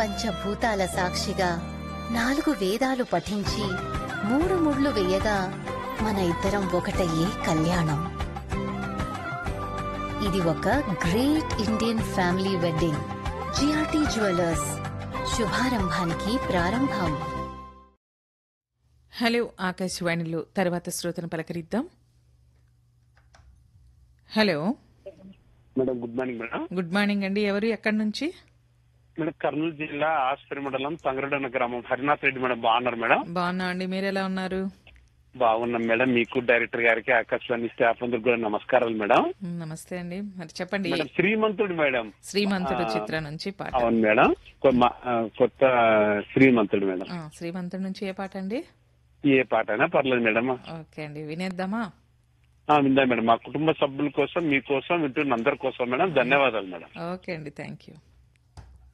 పంచభూతాల సాక్షిగా నాలుగు వేదాలు పఠించి మూడు ముళ్ళు వేయగా మన ఇద్దరం ఒకటయ్యే కళ్యాణం ఇది ఒక great Indian family wedding GRT jewellers శుభారంభానికి ప్రారంభం హలో ఆకాశవాణిలో తర్వాత శ్రోతను పలకరిద్దాం hello madam good morning madam good morning అండి ఎవరు ఎక్కడి నుంచి మేడం కర్నూలు జిల్లా ఆస్పరి మండలం తంగరడన్న గ్రామం హరినాథ్ రెడ్డి మేడం బాగున్నారు మేడం బాగున్నా అండి మీరు ఎలా ఉన్నారు బాగున్నాం మేడం మీకు డైరెక్టర్ గారికి ఆకాశవాణి స్టాఫ్ అందరికి కూడా నమస్కారాలు మేడం మ్, నమస్తే అండి మరి చెప్పండి మేడం శ్రీమంతుడు మేడం శ్రీమంతుడు చిత్రం నుంచి పాట అవును మేడం కొ- మా- ఆ, కొత్త శ్రీమంతుడు మేడం ఆ, శ్రీమంతుడు నుంచి ఏ పాట అండి ఏ పాట అయినా పర్లేదు మేడం ఓకే అండి వినేద్దామా ఆ, విందా మేడం మా కుటుంబ సభ్యుల కోసం మీకోసం వింటున్న అందరి కోసం మేడం ధన్యవాదాలు మేడం ఓకే అండి థ్యాంక్ యూ